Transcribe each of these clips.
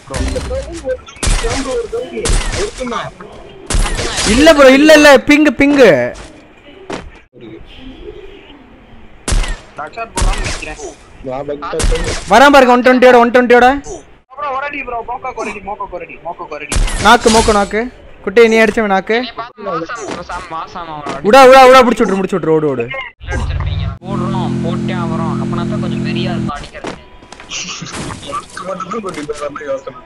இல்ல ப்ரோ இல்ல இல்ல பிங்கு பிங்கு ரக்ஷாட் போறான்னு நினைக்கிறேன் நான் பக்தா வரான் பாருங்க ஒன் டுவெண்ட்டியோட ஒன் டுவெண்ட்டியோட அப்புறம் ஒரடி ப்ரோ மோக்கா கொரடி மோக்கா கொரடி மோக்கா கொரடி நாக்கு மோக்கு நாக்கு குட்டி நீ அடிச்சவன் நாக்கு நீ பார்த்து மாசாம bro, சாம் மாசாம அவனை உடா உடா உடா பிடிச்சி விட்ரு முடிச்சு விட்ரு ஓடு ஓடு அடிச்சிருப்பீங்க போடுறோம் போட்டே ஆகிறோம் அப்பனா தான் கொஞ்சம் பெரியா இருக்கும் அடிக்கிறது மட்டும் கொண்டு போய் யோசனை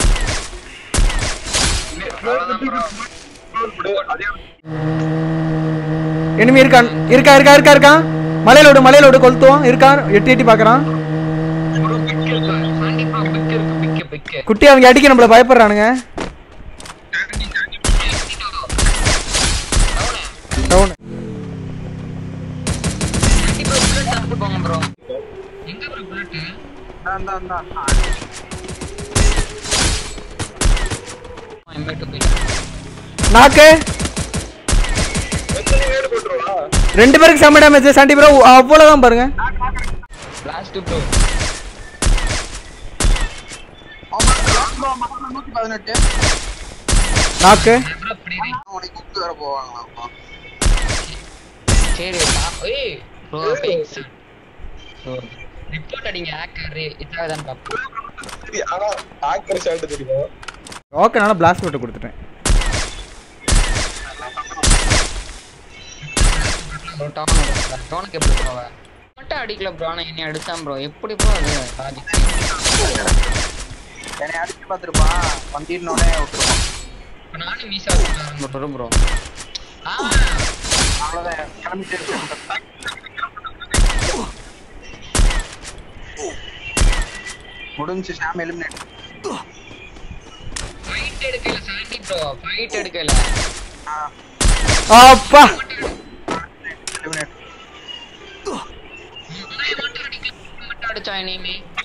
enemy இருக்கான் இருக்கா இருக்கா இருக்கா இருக்கான் மலையில விடு மலையில விடு கொளுத்துவோம் இருக்கான் எட்டி எட்டி பாக்குறான் கண்டிப்பா பிக்கு இருக்கு பிக்கு பிக்கு குட்டி அவங்க அடிக்க நம்மள பயப்படுறானுங்க டவுன் கண்டிப்பா புல்லட் எடுத்து போங்க ப்ரோ எங்க ப்ரோ புல்லட் தான் தான் தான் எம்பேட்டு போயிட்டு நாக்கு ரெண்டு பேருக்கு செம்ம டேமேஜ் சாண்டி ப்ரோ அவ்வளவுதான் பாருங்க லாஸ்ட் ப்ரோ நூத்தி பதினெட்டு நாக்கு ப்ரோ இப்படி இரு. உனக்கு குக்கு வர போவாங்களாம்ப்பா சரி பா- ஏய் ப்ரோ ஃபேக்ஸ் ப்ரோ ரிப்போர்ட் அடிங்க ஹேக்கர் இதாக தான் பாப்போம் சரி ஆனா ஆக்கர் ஷாட் தெரியும் ஓகே நான் பிளாஸ்ட் போட்டு கொடுத்துட்டேன் ப்ரோ டவுன் டவுனுக்கு எப்படி போவ மட்டும் அடிக்கல ப்ரோ ஆனால் என்னை அடிச்சான் ப்ரோ எப்படி ப்ரோ அது லாஜிக் என்னை அடிச்சு பார்த்துருப்பான் வண்டினோடனே விட்டுருப்பான் இப்போ நானும் மீசா போட்டுரும் ப்ரோ ஆ அவ்வளோதான் கிளம்பிட்டு இருக்கு முடிஞ்சு சாம் எலிமினேட் ஃபைட் எடுக்கல சாண்டி ப்ரோ ஃபைட் எடுக்கல அப்பா எலிமினேட் மட்டும் அடிக்கல மட்டும் அடிச்சா இனிமே